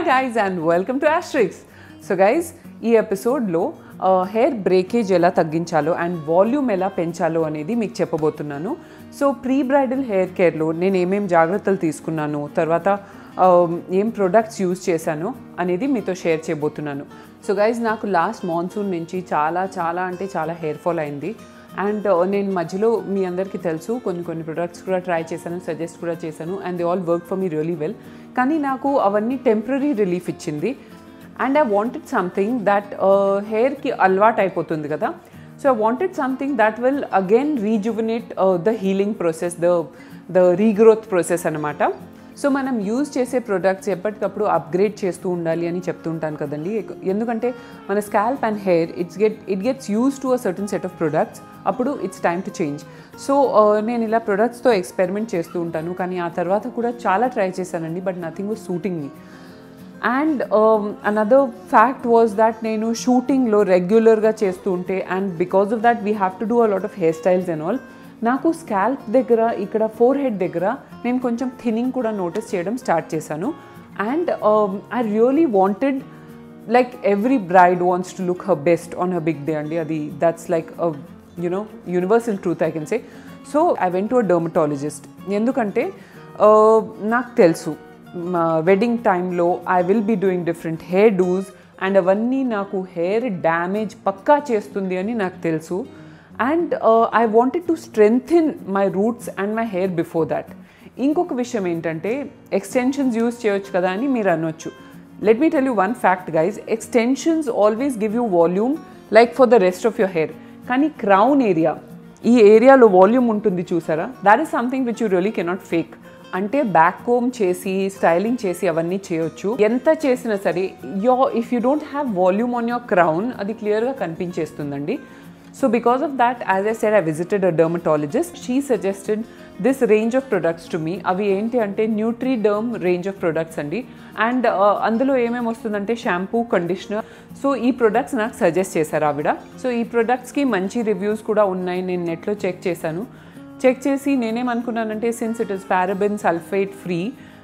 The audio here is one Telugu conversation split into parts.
గైజ్ అండ్ వెల్కమ్ టు ఆస్ట్రిక్స్ సో గైజ్ ఈ ఎపిసోడ్లో హెయిర్ బ్రేకేజ్ ఎలా తగ్గించాలో అండ్ వాల్యూమ్ ఎలా పెంచాలో అనేది మీకు చెప్పబోతున్నాను సో ప్రీ బ్రైడల్ హెయిర్ కేర్లో నేను ఏమేం జాగ్రత్తలు తీసుకున్నాను తర్వాత um, ఏం ప్రొడక్ట్స్ యూజ్ చేశాను అనేది మీతో షేర్ చేయబోతున్నాను సో గైజ్ నాకు లాస్ట్ మాన్సూన్ నుంచి చాలా చాలా అంటే చాలా హెయిర్ ఫాల్ అయింది అండ్ నేను మధ్యలో మీ అందరికీ తెలుసు కొన్ని కొన్ని ప్రొడక్ట్స్ కూడా ట్రై చేశాను సజెస్ట్ కూడా చేశాను and they all work for me really well కానీ నాకు అవన్నీ టెంపరీ రిలీఫ్ ఇచ్చింది and I wanted something that హెయిర్కి అలవాటు అయిపోతుంది కదా so I wanted something that will again rejuvenate the healing process the the regrowth process అనమాట సో మనం యూజ్ చేసే ప్రొడక్ట్స్ ఎప్పటికప్పుడు అప్గ్రేడ్ చేస్తూ ఉండాలి అని చెప్తూ ఉంటాను కదండి ఎందుకంటే మన scalp and hair it's get it gets use to a certain set of products అప్పుడు it's time to change so నేను ఇలా ప్రొడక్ట్స్తో ఎక్స్పెరిమెంట్ చేస్తూ ఉంటాను కానీ ఆ తర్వాత కూడా చాలా ట్రై చేశానండి but nothing was suiting me and another fact was that నేను షూటింగ్లో రెగ్యులర్గా చేస్తూ ఉంటే and because of that we have to do a lot of hair styles and all నాకు స్కాల్ప్ దగ్గర ఇక్కడ ఫోర్ హెడ్ దగ్గర నేను కొంచెం థిన్నింగ్ కూడా నోటీస్ చేయడం స్టార్ట్ చేశాను and I really wanted like every bride wants to look her best on her big day అండి అది that's like you know universal truth I can say so I went to a dermatologist ఎందుకంటే uh, నాకు తెలుసు వెడ్డింగ్ టైంలో I will be doing different hairdos and అవన్నీ నాకు హెయిర్ డ్యామేజ్ పక్కా చేస్తుంది అని నాకు తెలుసు and I wanted to strengthen my roots and my hair before that ఇంకొక విషయం ఏంటంటే ఎక్స్టెన్షన్స్ యూజ్ చేయొచ్చు కదా అని మీరు అనొచ్చు let me tell you one fact guys extensions always give you volume like for the rest of your hair కానీ క్రౌన్ ఏరియా ఈ ఏరియాలో వాల్యూమ్ ఉంటుంది చూసారా that is something which you really cannot fake అంటే బ్యాక్ కోమ్ చేసి స్టైలింగ్ చేసి అవన్నీ చేయొచ్చు ఎంత చేసినా సరే yo if you don't have volume on your crown అది క్లియర్గా కనిపించేస్తుందండి so because of that as I said I visited a dermatologist she suggested this range of products to me అవి ఏంటి అంటే Nutriderm range of products అండి అండ్ అందులో ఏమేమి వస్తుందంటే షాంపూ కండిషనర్ సో ఈ ప్రొడక్ట్స్ నాకు సజెస్ట్ చేశారు ఆవిడ సో ఈ ప్రొడక్ట్స్కి మంచి రివ్యూస్ కూడా ఉన్నాయి నేను నెట్లో చెక్ చేశాను చెక్ చేసి నేనేమనుకున్నానంటే since it is paraben sulphate free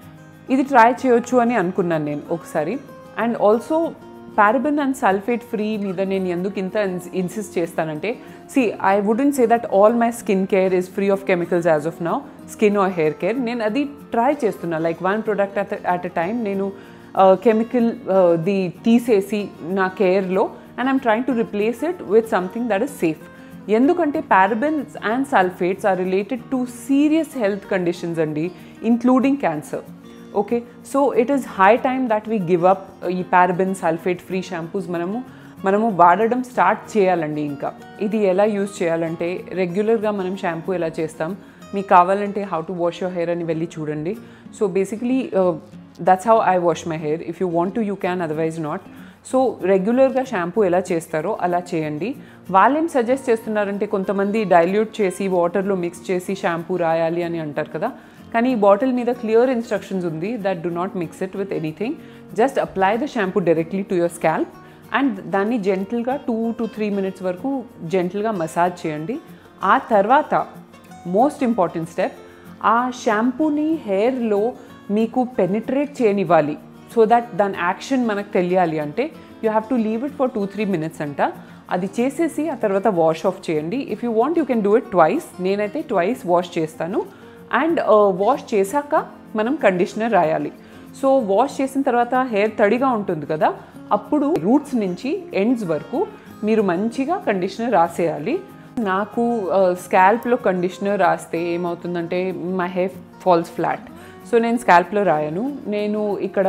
ఇది ట్రై చేయొచ్చు అని అనుకున్నాను నేను ఒకసారి and also paraben and sulphate free మీద నేను ఎందుకు ఇంత ఇన్సిస్ట్ చేస్తానంటే see I wouldn't say that all my skin care is free of chemicals as of now skin or hair care నేను అది ట్రై చేస్తున్నా like one product at at a time నేను కెమికల్ ది తీసేసి నా కేర్లో and I'm trying to replace it with something that is safe ఎందుకంటే parabens and sulphates are related to serious health conditions అండి including cancer okay so it is high time that we give up ఈ పారబెన్ సల్ఫేట్ ఫ్రీ షాంపూస్ మనము మనము వాడడం స్టార్ట్ చేయాలండి ఇంకా ఇది ఎలా యూజ్ చేయాలంటే రెగ్యులర్గా మనం షాంపూ ఎలా చేస్తాం మీకు కావాలంటే how to wash your hair అని వెళ్ళి చూడండి so basically that's how I wash my hair if you want to you can otherwise not so రెగ్యులర్గా షాంపూ ఎలా చేస్తారో అలా చేయండి వాళ్ళేం సజెస్ట్ చేస్తున్నారంటే కొంతమంది డైల్యూట్ చేసి వాటర్లో మిక్స్ చేసి షాంపూ రాయాలి అని అంటారు కదా కానీ ఈ బాటిల్ మీద క్లియర్ ఇన్స్ట్రక్షన్స్ ఉంది that do not mix it with anything just apply the shampoo directly to your scalp and దాన్ని జెంటిల్గా టూ టు త్రీ మినిట్స్ వరకు జెంటిల్గా మసాజ్ చేయండి ఆ తర్వాత మోస్ట్ ఇంపార్టెంట్ స్టెప్ ఆ షాంపూని హెయిర్లో మీకు పెనిట్రేట్ చేయనివ్వాలి సో దట్ దాని యాక్షన్ మనకు తెలియాలి అంటే you have to leave it for two three minutes అంట అది చేసేసి ఆ తర్వాత వాష్ ఆఫ్ చేయండి if you want you can do it twice నేనైతే ట్వైస్ వాష్ చేస్తాను అండ్ వాష్ చేశాక మనం కండిషనర్ రాయాలి సో వాష్ చేసిన తర్వాత హెయిర్ తడిగా ఉంటుంది కదా అప్పుడు రూట్స్ నుంచి ఎండ్స్ వరకు మీరు మంచిగా కండిషనర్ రాసేయాలి నాకు స్కాల్ప్లో కండిషనర్ రాస్తే ఏమవుతుందంటే my hair falls flat so నేను స్కాల్ప్లో రాయను నేను ఇక్కడ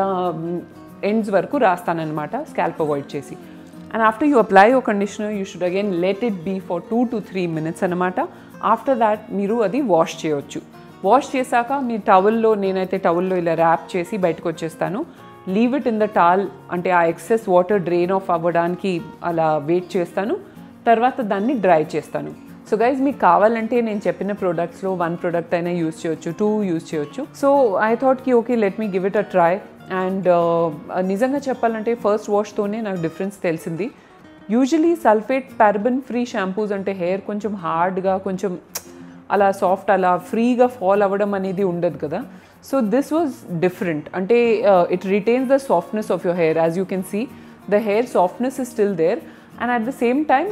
ఎండ్స్ వరకు రాస్తానన్నమాట స్కాల్ప్ అవాయిడ్ చేసి and after you apply your conditioner you should again let it be for two to three minutes అనమాట ఆఫ్టర్ దాట్ మీరు అది వాష్ చేయొచ్చు వాష్ చేశాక మీ టవల్లో నేనైతే టవల్లో ఇలా ర్యాప్ చేసి బయటకు వచ్చేస్తాను leave it in the towel అంటే ఆ ఎక్సెస్ వాటర్ డ్రైన్ ఆఫ్ అవ్వడానికి అలా వెయిట్ చేస్తాను తర్వాత దాన్ని డ్రై చేస్తాను సో గైజ్ మీకు కావాలంటే నేను చెప్పిన ప్రోడక్ట్స్లో వన్ ప్రోడక్ట్ అయినా యూస్ చేయొచ్చు టూ యూస్ చేయొచ్చు సో ఐ థాట్కి okay let me give it a try and నిజంగా చెప్పాలంటే ఫస్ట్ వాష్తోనే నాకు డిఫరెన్స్ తెలిసింది usually sulphate paraben free shampoos అంటే హెయిర్ కొంచెం హార్డ్గా కొంచెం అలా సాఫ్ట్ అలా ఫ్రీగా ఫాల్ అవ్వడం అనేది ఉండదు కదా సో దిస్ వాజ్ డిఫరెంట్ అంటే it retains the softness of your hair as you can see the hair softness is still there and at the same time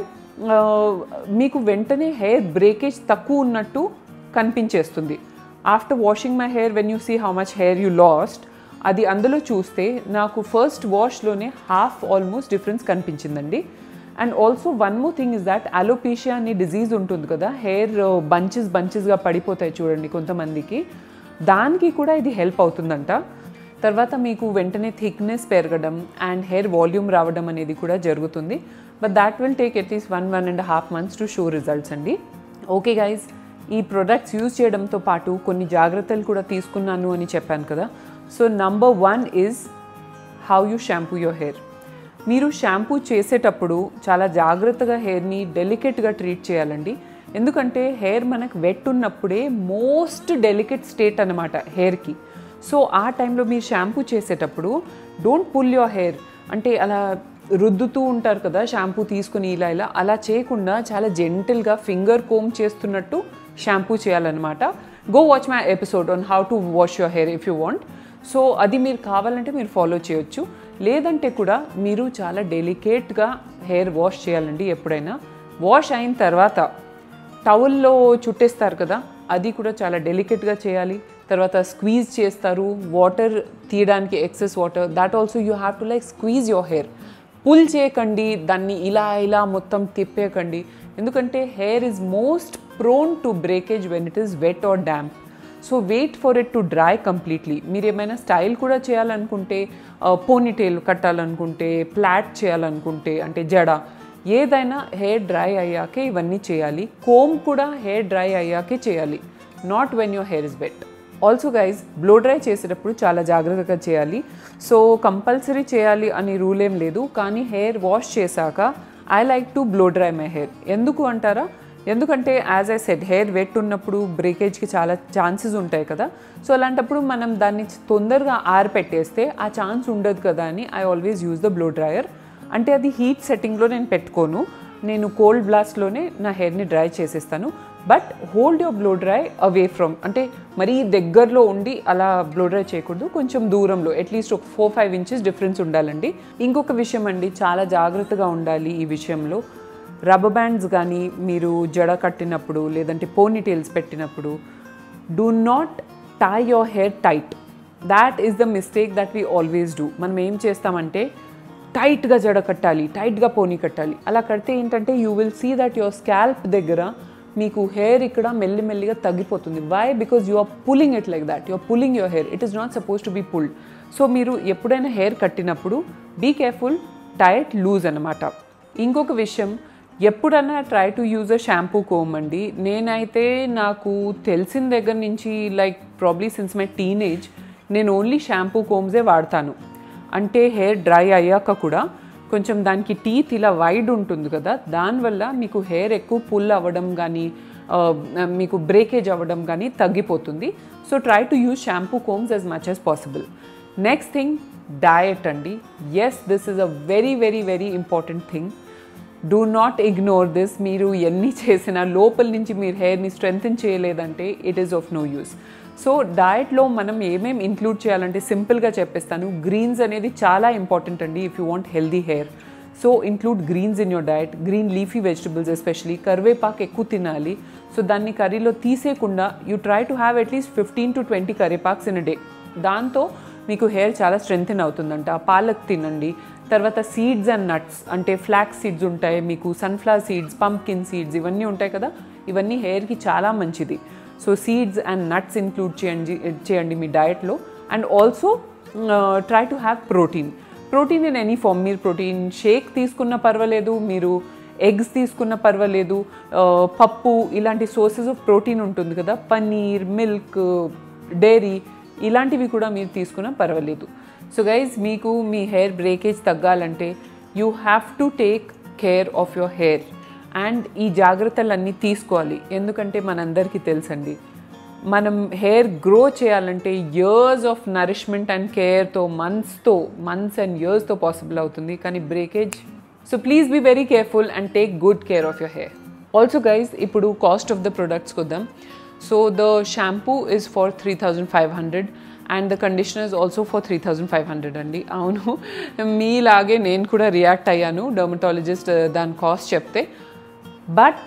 మీకు వెంటనే హెయిర్ బ్రేకేజ్ తక్కువ ఉన్నట్టు కనిపించేస్తుంది after washing my hair when you see how much hair you lost అది అందులో చూస్తే నాకు ఫస్ట్ వాష్లోనే హాఫ్ ఆల్మోస్ట్ డిఫరెన్స్ కనిపించిందండి and also one more thing is that alopecia అనే డిజీజ్ ఉంటుంది కదా హెయిర్ బంచెస్ బంచెస్గా పడిపోతాయి చూడండి కొంతమందికి దానికి కూడా ఇది హెల్ప్ అవుతుందంట తర్వాత మీకు వెంటనే థిక్నెస్ పెరగడం అండ్ హెయిర్ వాల్యూమ్ రావడం అనేది కూడా జరుగుతుంది but that will take at least one one and half months to show results అండి ఓకే గైజ్ ఈ ప్రొడక్ట్స్ యూజ్ చేయడంతో పాటు కొన్ని జాగ్రత్తలు కూడా తీసుకున్నాను అని చెప్పాను కదా so number one is how you shampoo your hair మీరు షాంపూ చేసేటప్పుడు చాలా జాగ్రత్తగా హెయిర్ని డెలికేట్గా ట్రీట్ చేయాలండి ఎందుకంటే హెయిర్ మనకు వెట్ ఉన్నప్పుడే మోస్ట్ డెలికేట్ స్టేట్ అనమాట హెయిర్కి సో ఆ టైంలో మీరు షాంపూ చేసేటప్పుడు డోంట్ పుల్ యువర్ హెయిర్ అంటే అలా రుద్దుతూ ఉంటారు కదా షాంపూ తీసుకుని ఇలా ఇలా అలా చేయకుండా చాలా జెంటిల్గా ఫింగర్ కోమ్ చేస్తున్నట్టు షాంపూ చేయాలన్నమాట go watch my episode on how to wash your hair if you want so అది మీరు కావాలంటే మీరు ఫాలో చేయొచ్చు లేదంటే కూడా మీరు చాలా డెలికేట్గా హెయిర్ వాష్ చేయాలండి ఎప్పుడైనా వాష్ అయిన తర్వాత టవల్లో చుట్టేస్తారు కదా అది కూడా చాలా డెలికేట్గా చేయాలి తర్వాత స్క్వీజ్ చేస్తారు వాటర్ తీయడానికి excess water that also you have to like squeeze your hair pull చేయకండి దాన్ని ఇలా ఇలా మొత్తం తిప్పేయకండి ఎందుకంటే hair is most prone to breakage when it is wet or damp so wait for it to dry completely మీరు ఏమైనా స్టైల్ కూడా చేయాలనుకుంటే పోనీటైల్ కట్టాలనుకుంటే ప్లాట్ చేయాలనుకుంటే అంటే జడ ఏదైనా హెయిర్ డ్రై అయ్యాకే ఇవన్నీ చేయాలి కోమ్ కూడా హెయిర్ డ్రై అయ్యాకే చేయాలి not when your hair is wet also guys blow dry చేసేటప్పుడు చాలా జాగ్రత్తగా చేయాలి సో కంపల్సరీ చేయాలి అని రూల్ ఏం లేదు కానీ హెయిర్ వాష్ చేశాక I like to blow dry my hair ఎందుకు అంటారా ఎందుకంటే as I said hair wet ఉన్నప్పుడు బ్రేకేజ్కి చాలా ఛాన్సెస్ ఉంటాయి కదా సో అలాంటప్పుడు మనం దాన్ని తొందరగా ఆరిపెట్టేస్తే ఆ ఛాన్స్ ఉండదు కదా అని I always use the blow dryer అంటే అది హీట్ సెట్టింగ్లో నేను పెట్టుకోను నేను కోల్డ్ బ్లాస్ట్లోనే నా హెయిర్ని డ్రై చేసేస్తాను but hold your blow dry away from అంటే మరీ దగ్గరలో ఉండి అలా బ్లో డ్రై చేయకూడదు కొంచెం దూరంలో అట్లీస్ట్ ఒక ఫోర్ ఫైవ్ ఇంచెస్ డిఫరెన్స్ ఉండాలండి ఇంకొక విషయం అండి చాలా జాగ్రత్తగా ఉండాలి ఈ విషయంలో రబ్బర్ బ్యాండ్స్ కానీ మీరు జడ కట్టినప్పుడు లేదంటే పోనీటైల్స్ పెట్టినప్పుడు do not tie your hair tight that is the mistake that we always do మనం ఏం చేస్తామంటే టైట్గా జడ కట్టాలి టైట్గా పోనీ కట్టాలి అలా కడితే ఏంటంటే you will see that your scalp దగ్గర మీకు హెయిర్ ఇక్కడ మెల్లిమెల్లిగా తగ్గిపోతుంది why because you are pulling it like that you are pulling your hair it is not suppose to be pulled so మీరు ఎప్పుడైనా హెయిర్ కట్టినప్పుడు బీ కేర్ఫుల్ టైట్ లూజ్ అనమాట ఇంకొక విషయం ఎప్పుడన్నా try to use a shampoo comb అండి నేనైతే నాకు తెలిసిన దగ్గర నుంచి like probably since my teenage నేను ఓన్లీ షాంపూ కోమ్సే వాడతాను అంటే హెయిర్ డ్రై అయ్యాక కూడా కొంచెం దానికి టీత్ ఇలా వైడ్ ఉంటుంది కదా దానివల్ల మీకు హెయిర్ ఎక్కువ పుల్ అవ్వడం కానీ మీకు బ్రేకేజ్ అవ్వడం కానీ తగ్గిపోతుంది so try to use shampoo combs as much as possible next thing diet అండి yes this is a very very very important thing do not ignore this మీరు ఎన్ని చేసినా లోపల నుంచి మీరు హెయిర్ని స్ట్రెంగ్తన్ చేయలేదంటే it is of no use so డయట్లో మనం ఏమేమి ఇంక్లూడ్ చేయాలంటే సింపుల్గా చెప్పేస్తాను గ్రీన్స్ అనేది చాలా ఇంపార్టెంట్ అండి if you want healthy hair so include greens in your diet green leafy vegetables especially కరివేపాకు ఎక్కువ తినాలి సో దాన్ని కర్రీలో తీసేయకుండా you try to have at least fifteen to twenty కరివేపాక్స్ ఇన్ అ డే దాంతో మీకు హెయిర్ చాలా స్ట్రెంగ్తన్ అవుతుందంట పాలక్ తినండి తర్వాత సీడ్స్ అండ్ నట్స్ అంటే ఫ్లాక్స్ సీడ్స్ ఉంటాయి మీకు సన్ఫ్లవర్ సీడ్స్ పంప్కిన్ సీడ్స్ ఇవన్నీ ఉంటాయి కదా ఇవన్నీ హెయిర్కి చాలా మంచిది so seeds and nuts include చేయండి చేయండి మీ డయట్లో and also try to have protein protein in any form మీరు ప్రోటీన్ షేక్ తీసుకున్న పర్వాలేదు మీరు ఎగ్స్ తీసుకున్న పర్వాలేదు పప్పు ఇలాంటి సోర్సెస్ ఆఫ్ ప్రోటీన్ ఉంటుంది కదా పన్నీర్ మిల్క్ డైరీ ఇలాంటివి కూడా మీరు తీసుకున్నా పర్వాలేదు సో గైజ్ మీకు మీ హెయిర్ బ్రేకేజ్ తగ్గాలంటే you have to take care of your hair and ఈ జాగ్రత్తలన్నీ తీసుకోవాలి ఎందుకంటే మనందరికీ తెలుసండి మనం హెయిర్ గ్రో చేయాలంటే ఇయర్స్ ఆఫ్ నరిష్మెంట్ అండ్ కేర్తో మంత్స్తో మంత్స్ అండ్ ఇయర్స్తో పాసిబుల్ అవుతుంది కానీ breakage so please be very careful and take good care of your hair also guys ఇప్పుడు కాస్ట్ ఆఫ్ ద ప్రొడక్ట్స్కి వద్దాం so the shampoo is for three thousand five hundred and the conditioner is also for three thousand five hundred అండి అవును మీలాగే నేను కూడా రియాక్ట్ అయ్యాను డర్మటాలజిస్ట్ దాని కాస్ట్ చెప్తే but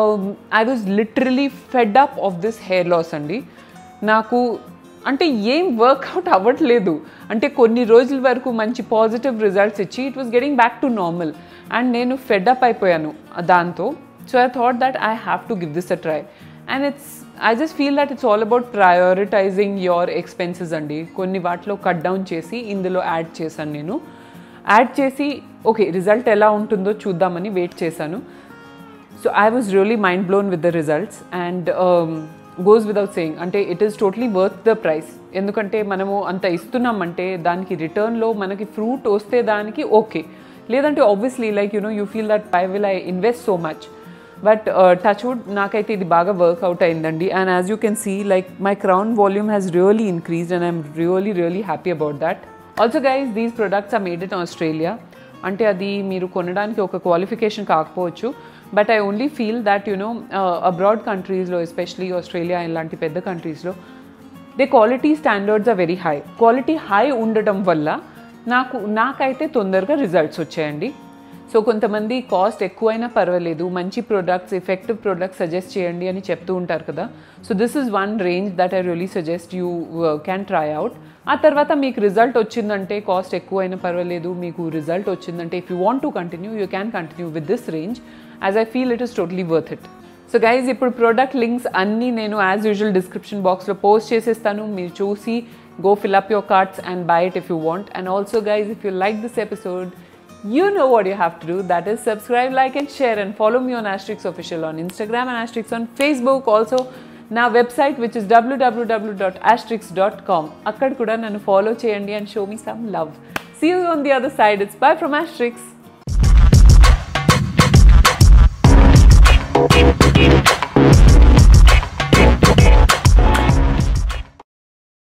I was literally fed up of this hair loss అండి నాకు అంటే ఏం వర్కౌట్ అవ్వట్లేదు అంటే కొన్ని రోజుల వరకు మంచి పాజిటివ్ రిజల్ట్స్ ఇచ్చి it was getting back to normal and నేను ఫెడ్ అప్ అయిపోయాను దాంతో so I thought that I have to give this a try and it's I just feel that it's all about prioritising your expenses అండి కొన్ని వాటిలో కట్ డౌన్ చేసి ఇందులో యాడ్ చేశాను నేను యాడ్ చేసి ఓకే రిజల్ట్ ఎలా ఉంటుందో చూద్దామని వెయిట్ చేశాను so I was really mind blown with the results and goes without saying అంటే it is totally worth the price ఎందుకంటే మనము అంత ఇస్తున్నామంటే దానికి రిటర్న్లో మనకి ఫ్రూట్ వస్తే దానికి ఓకే లేదంటే obviously like you know you feel that I will I invest so much but touch wood నాకైతే ఇది బాగా వర్క్అవుట్ అయిందండి and as you can see like my crown volume has really increased and I'm really really happy about that also guys these products are made in Australia అంటే అది మీరు కొనడానికి ఒక క్వాలిఫికేషన్ కాకపోవచ్చు but I only feel that you know abroad కంట్రీస్లో ఎస్పెషలీ ఆస్ట్రేలియా ఇలాంటి పెద్ద కంట్రీస్లో they quality standards are very high quality high ఉండటం వల్ల నాకు నాకైతే తొందరగా రిజల్ట్స్ వచ్చాయండి సో కొంతమంది కాస్ట్ ఎక్కువైనా పర్వాలేదు మంచి ప్రొడక్ట్స్ ఎఫెక్టివ్ ప్రొడక్ట్స్ సజెస్ట్ చేయండి అని చెప్తూ ఉంటారు కదా so this is one range that I really suggest you can try out ఆ తర్వాత మీకు రిజల్ట్ వచ్చిందంటే కాస్ట్ ఎక్కువైనా పర్వాలేదు మీకు రిజల్ట్ వచ్చిందంటే if you want to continue you can continue with this range as I feel it is totally worth it so guys ఇప్పుడు ప్రోడక్ట్ లింక్స్ అన్నీ నేను యాజ్ యూజువల్ డిస్క్రిప్షన్ బాక్స్లో పోస్ట్ చేసేస్తాను మీరు చూసి go fill up your cards and buy it if you want and also guys if you like this episode you know what you have to do that is subscribe like and share and follow me on asterix official on instagram and asterix on facebook also నా వెబ్సైట్ విచ్ ఇస్ www.asterix.com అక్కడ కూడా నన్ను ఫాలో చేయండి and show me some love see you on the other side it's bye from asterisks